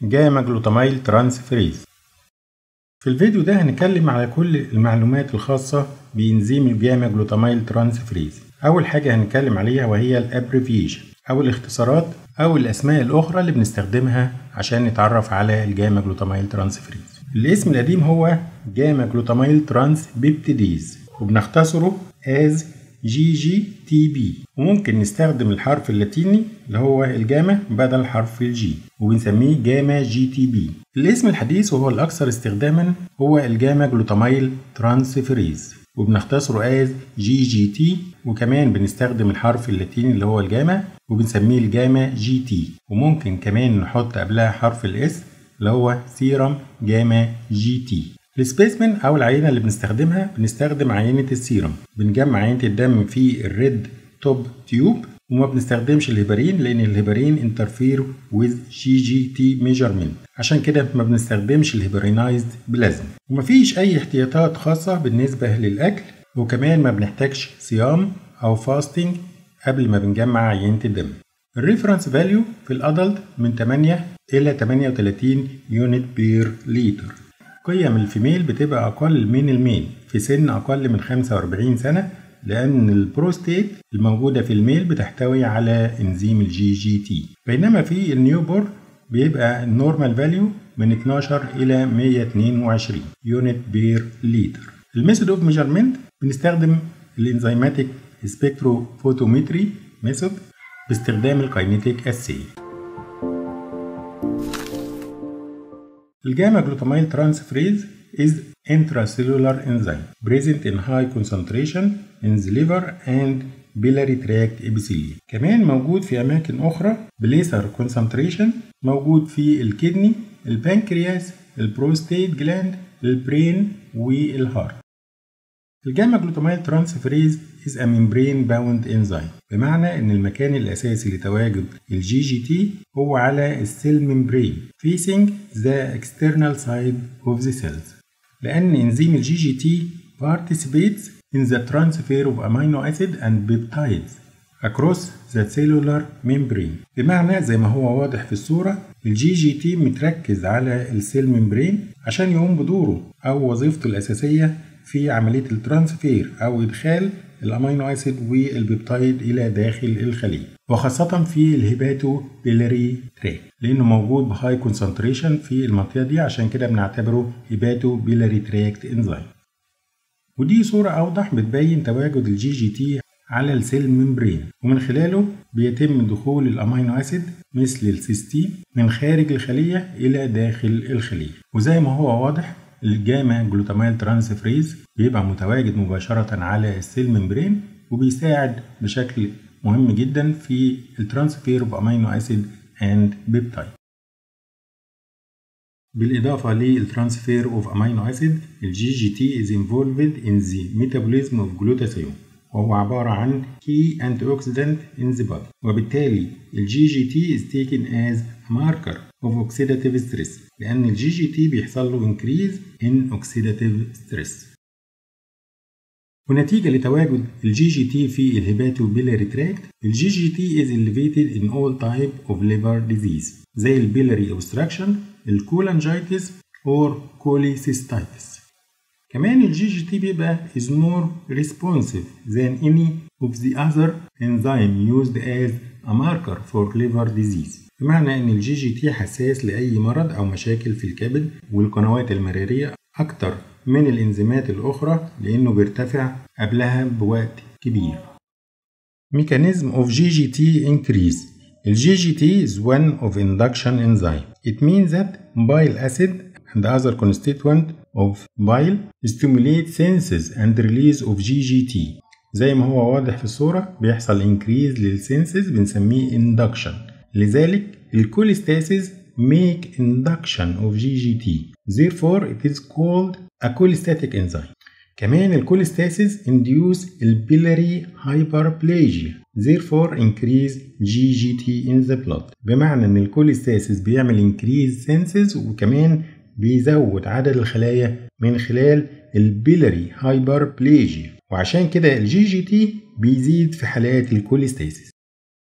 جاما جلوتاميل ترانسفيريز في الفيديو ده هنتكلم على كل المعلومات الخاصة بإنزيم الجاما جلوتاميل ترانسفيريز أول حاجة هنتكلم عليها وهي الابريفيشن أو الاختصارات أو الأسماء الأخرى اللي بنستخدمها عشان نتعرف على الجاما جلوتاميل ترانسفيريز الاسم القديم هو جاما جلوتاميل ترانس بيبتيديز وبنختصره as جي جي تي بي وممكن نستخدم الحرف اللاتيني اللي هو الجاما بدل حرف الجي وبنسميه جاما جي تي بي الاسم الحديث وهو الأكثر استخداما هو الجاما جلوتاميل ترانسفيريز وبنختصره as جي جي تي وكمان بنستخدم الحرف اللاتيني اللي هو الجاما وبنسميه الجاما جي تي وممكن كمان نحط قبلها حرف الاس اللي هو سيرم جاما جي تي السبيسمن او العينه اللي بنستخدمها بنستخدم عينه السيرم بنجمع عينه الدم في الريد توب تيوب وما بنستخدمش الهيبارين لان الهيبارين انترفير ويز جي جي تي ميجرمنت عشان كده ما بنستخدمش الهيبارينايزد بلازما ومفيش اي احتياطات خاصه بالنسبه للاكل وكمان ما بنحتاجش صيام او فاستنج قبل ما بنجمع عينه الدم الريفرنس فاليو في الادلت من 8 الى 38 يونت بير لتر قيم الفيميل بتبقى أقل من الميل في سن أقل من 45 سنة لأن البروستيت الموجودة في الميل بتحتوي على إنزيم الجي جي تي بينما في النيوبور بيبقى النورمال فاليو من 12 إلى 122 يونت بير لتر الميثود اوف ميجرمنت بنستخدم الانزيماتيك سبكتروفوتومتري ميثود باستخدام الكاينيتيك اسي الجاما جلوتاميل ترانسفريز is intracellular enzyme present in high concentration in the liver and biliary tract epithelium كمان موجود في أماكن أخرى بليسر concentration موجود في الكدني البنكرياس البروستيت جلاند البرين والهارت الجاما جلوتاميل ترانسفريز is a membrane bound enzyme بمعنى ان المكان الاساسي لتواجد الجي جي تي هو على السيل ممبرين facing the external side of the cells لان انزيم الجي جي تي participates in the transfer of amino acid and peptides across the cellular membrane بمعنى زي ما هو واضح في الصورة الجي جي تي متركز على السيل ممبرين عشان يقوم بدوره أو وظيفته الأساسية في عملية الترانسفير أو إدخال الأمينو أسيد والبيبتايد إلى داخل الخلية وخاصة في الهيباتو بيلاري تراك لأنه موجود بهاي كونسنتريشن في المنطقة دي عشان كده بنعتبره هيباتو بيلاري تراكت انزيم ودي صورة أوضح بتبين تواجد الجي جي تي على السيل ممبرين ومن خلاله بيتم دخول الأمينو أسيد مثل السيستين من خارج الخلية إلى داخل الخلية وزي ما هو واضح الجاما جلوتاميل ترانسفريز بيبقى متواجد مباشرة على السيل ممبرين وبيساعد بشكل مهم جدا في الترانسفير اوف امينو اسيد اند بيبتايد بالإضافة للترانسفير اوف امينو اسيد الجي جي تي is involved in the metabolism of glutathione وهو عبارة عن key antioxidant in the body وبالتالي الجي جي تي is taken as a marker of oxidative stress لأن الجي جي تي بيحصل له increase in oxidative stress ونتيجة لتواجد الجي جي تي في الهيباتو بيلاري تراكت الجي جي تي is elevated in all type of liver disease زي البيلاري obstruction الكولانجيتس or cholecystitis كمان الجي جي تي بيبقى is more responsive than any of the other enzyme used as a marker for liver disease بمعنى ان الجي جي تي حساس لاي مرض او مشاكل في الكبد والقنوات المراريه اكتر من الانزيمات الاخرى لانه بيرتفع قبلها بوقت كبير Mechanism of GGT increase The GGT is one of induction enzyme. It means that bile acid and other constituent of bile stimulate senses and release of GGT. زي ما هو واضح في الصورة بيحصل increase للسنسز بنسميه induction. لذلك الكوليستاسيس make induction of GGT. Therefore it is called a cholestatic enzyme. كمان الكوليستاسيس induce البيلاري hyperplasia therefore increase GGT in the blood بمعنى ان الكوليستاسيس بيعمل increase senses وكمان بيزود عدد الخلايا من خلال البيلاري هايبربليجيا وعشان كده الجي جي تي بيزيد في حالات الكوليستاسيس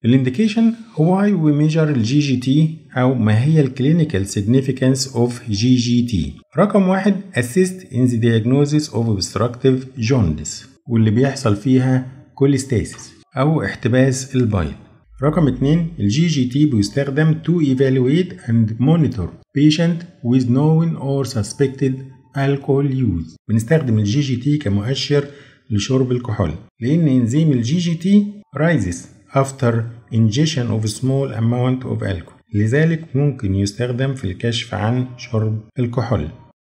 الانديكيشن هو why we measure الجي جي تي أو ما هي الكلينيكال significance of جي جي تي رقم واحد assist in the diagnosis of obstructive jaundice واللي بيحصل فيها كوليستاسيس أو احتباس البيض رقم اتنين الجي جي تي بيستخدم to evaluate and monitor patient with known or suspected alcohol use بنستخدم الجي جي تي كمؤشر لشرب الكحول لأن إنزيم الجي جي تي rises after ingestion of small amount of alcohol لذلك ممكن يستخدم في الكشف عن شرب الكحول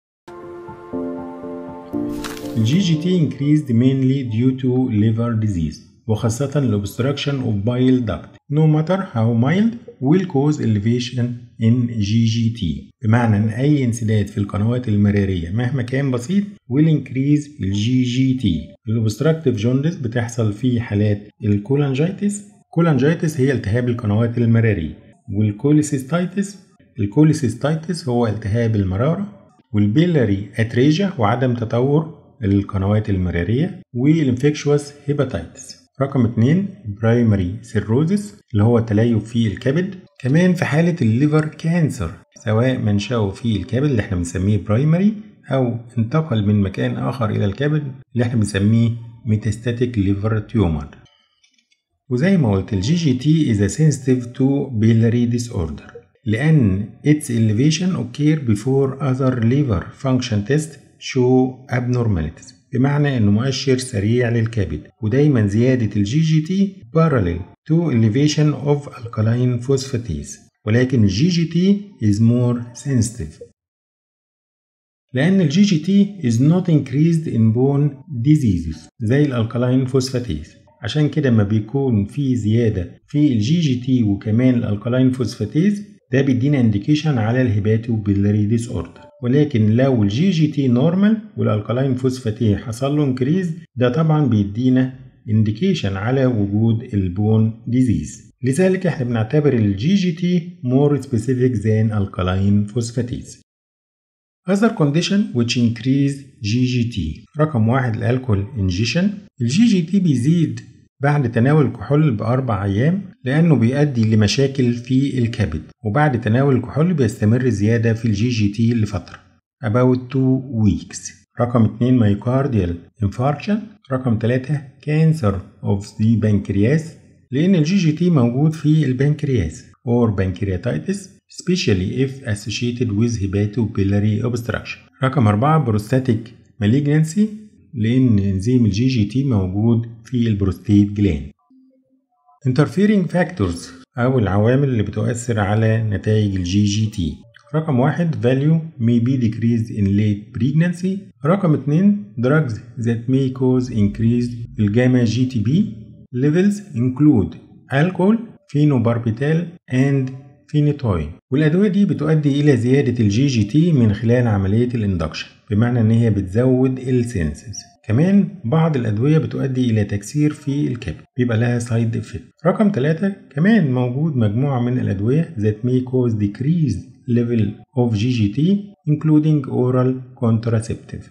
الجي جي تي increased mainly due to liver disease وخاصة ال obstruction of bile duct no matter how mild will cause elevation in GGT بمعنى ان اي انسداد في القنوات المرارية مهما كان بسيط will increase ال GGT ال obstructive jaundice بتحصل في حالات الكولانجيتس كولانجيتس هي التهاب القنوات المرارية والكوليسيستايتس الكوليسيستايتس هو التهاب المرارة والبيلاري اتريجيا وعدم تطور القنوات المرارية والانفكشوس هيباتيتس رقم اتنين برايمري سيروزس اللي هو تليف في الكبد كمان في حالة الليفر كانسر سواء منشأه في الكبد اللي احنا بنسميه برايمري أو انتقل من مكان آخر إلى الكبد اللي احنا بنسميه ميتاستاتيك ليفر تيومر وزي ما قلت الجي جي تي is a sensitive to biliary disorder لأن its elevation occur before other liver function test show abnormalities بمعنى انه مؤشر سريع للكبد ودايما زيادة الجي جي تي parallel to elevation of alkaline phosphatase ولكن الجي جي تي is more sensitive لأن الجي جي تي is not increased in bone diseases زي الالكالاين فوسفاتيز عشان كده ما بيكون في زيادة في الجي جي تي وكمان الالكالاين فوسفاتيز ده بيدينا انديكيشن على الهيباتو بيلاري ديس اوردر ولكن لو الجي جي تي نورمال والالكالاين فوسفاتي حصل له انكريز ده طبعا بيدينا انديكيشن على وجود البون ديزيز لذلك احنا بنعتبر الجي جي تي more specific than alkaline phosphatase Other condition which increase GGT رقم واحد الالكول انجيشن الجي جي تي بيزيد بعد تناول الكحول بأربع أيام لأنه بيؤدي لمشاكل في الكبد وبعد تناول الكحول بيستمر زيادة في الجي جي تي لفترة about 2 weeks رقم 2 مايوكارديال infarction رقم 3 cancer of the pancreas لأن الجي جي تي موجود في البنكرياس or pancreatitis especially if associated with hepatobiliary obstruction رقم 4 بروستاتيك malignancy لأن إنزيم الجي جي تي موجود في البروستيت جلاند. interfering factors أو العوامل اللي بتؤثر على نتائج الجي جي تي رقم واحد value may be decreased in late pregnancy رقم اتنين drugs that may cause increased الجاما جي تي بي levels include alcohol phenobarbital and فينيتوين والأدوية دي بتؤدي إلى زيادة الجي جي تي من خلال عملية الاندكشن بمعنى إن هي بتزود السينسز كمان بعض الأدوية بتؤدي إلى تكسير في الكبد بيبقى لها سايد افكت رقم ثلاثة كمان موجود مجموعة من الأدوية that may cause decreased level of GGT including oral contraceptive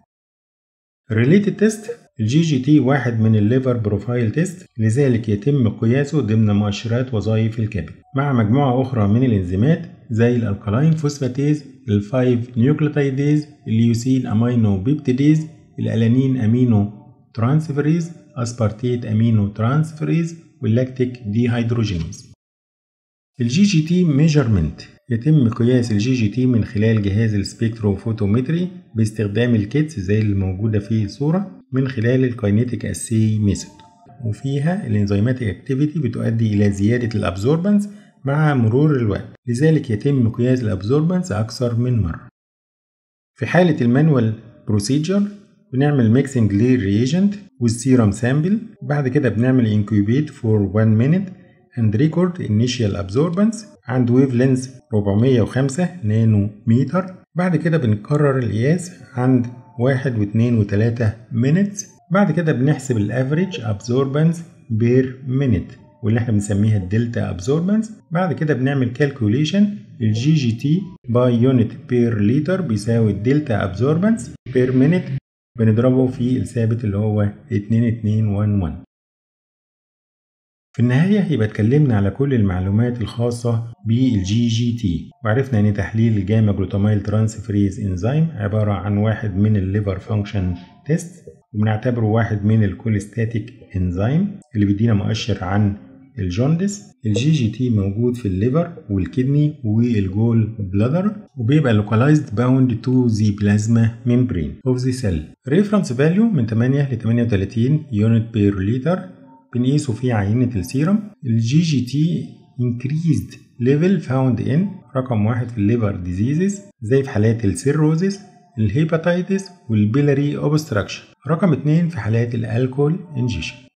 related test الجي جي تي واحد من الليفر بروفايل تيست لذلك يتم قياسه ضمن مؤشرات وظائف الكبد مع مجموعة أخرى من الإنزيمات زي الألكالاين فوسفاتيز الفايف نيوكليوتيديز اليوسين أمينو بيبتيديز الألانين أمينو ترانسفيريز أسبارتيت أمينو ترانسفيريز واللاكتيك ديهيدروجينيز الجي جي تي ميجرمنت يتم قياس الجي جي تي من خلال جهاز السبيكتروفوتومتري باستخدام الكيتس زي اللي موجودة في الصورة من خلال الكاينيتيك اسي ميثود وفيها الانزيماتيك اكتيفيتي بتؤدي الى زيادة الابزوربنس مع مرور الوقت لذلك يتم قياس الابزوربنس اكثر من مرة في حالة المانوال بروسيجر بنعمل ميكسنج للريجنت والسيرم سامبل بعد كده بنعمل انكوبيت فور 1 مينيت and record initial absorbance عند ويف لينز 405 نانو متر بعد كده بنكرر القياس عند واحد واثنين وتلاتة minutes بعد كده بنحسب الافريج absorbance بير مينيت واللي احنا بنسميها الدلتا absorbance بعد كده بنعمل calculation الجي جي تي باي يونت بير لتر بيساوي الدلتا absorbance بير مينيت بنضربه في الثابت اللي هو 2211 في النهاية يبقى اتكلمنا على كل المعلومات الخاصة بالجي جي تي وعرفنا ان تحليل الجاما جلوتاميل ترانسفريز انزيم عبارة عن واحد من الليفر فانكشن تيست وبنعتبره واحد من الكوليستاتيك انزيم اللي بيدينا مؤشر عن الجوندس الجي جي تي موجود في الليفر والكدني والجول بلادر وبيبقى localized bound to the plasma membrane of the cell reference value من 8 ل 38 unit per liter بنقيسه في عينة السيرم الجي جي تي increased level found in رقم واحد في الليفر ديزيزز زي في حالات السيروزيس الهيباتيتس والبيلاري اوبستراكشن رقم اتنين في حالات الالكول انجيشن